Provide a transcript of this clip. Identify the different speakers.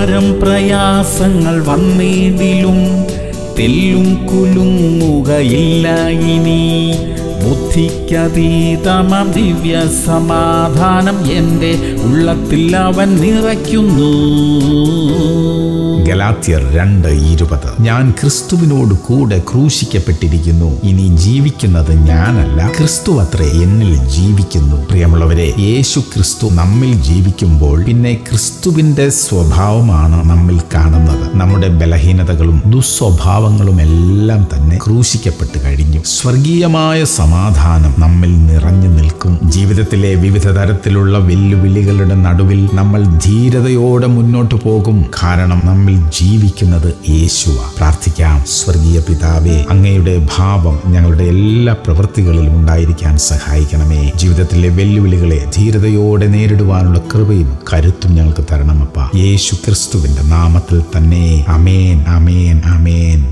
Speaker 1: ഭാരം പ്രയാസങ്ങൾ വന്നേതിലും തെല്ലും കുലുങ്ങുകയില്ല ഇനി ബുദ്ധിക്കതീതമം ദിവ്യ സമാധാനം എൻ്റെ ഉള്ളത്തിൽ അവൻ നിറയ്ക്കുന്നു
Speaker 2: ഗലാത്യർ രണ്ട് ഇരുപത് ഞാൻ ക്രിസ്തുവിനോട് കൂടെ ക്രൂശിക്കപ്പെട്ടിരിക്കുന്നു ഇനി ജീവിക്കുന്നത് ഞാനല്ല ക്രിസ്തു അത്രേ എന്നിൽ ജീവിക്കുന്നു പ്രിയമുള്ളവരെ യേശു ക്രിസ്തു നമ്മിൽ ജീവിക്കുമ്പോൾ പിന്നെ ക്രിസ്തുവിന്റെ സ്വഭാവമാണ് നമ്മിൽ കാണുന്നത് നമ്മുടെ ബലഹീനതകളും ദുസ്വഭാവങ്ങളും എല്ലാം തന്നെ ക്രൂശിക്കപ്പെട്ട് കഴിഞ്ഞു സ്വർഗീയമായ സമാധാനം നമ്മിൽ നിറഞ്ഞു നിൽക്കും ജീവിതത്തിലെ വിവിധ തരത്തിലുള്ള വെല്ലുവിളികളുടെ നടുവിൽ നമ്മൾ ധീരതയോടെ മുന്നോട്ട് പോകും കാരണം നമ്മിൽ ജീവിക്കുന്നത് യേശുവ പ്രാർത്ഥിക്കാം സ്വർഗീയ പിതാവേ അങ്ങയുടെ ഭാവം ഞങ്ങളുടെ എല്ലാ പ്രവൃത്തികളിലും ഉണ്ടായിരിക്കാൻ സഹായിക്കണമേ ജീവിതത്തിലെ വെല്ലുവിളികളെ ധീരതയോടെ നേരിടുവാനുള്ള കൃപയും കരുത്തും ഞങ്ങൾക്ക് തരണമപ്പ യേശു ക്രിസ്തുവിന്റെ നാമത്തിൽ തന്നെ അമേൻ അമേൻ അമേൻ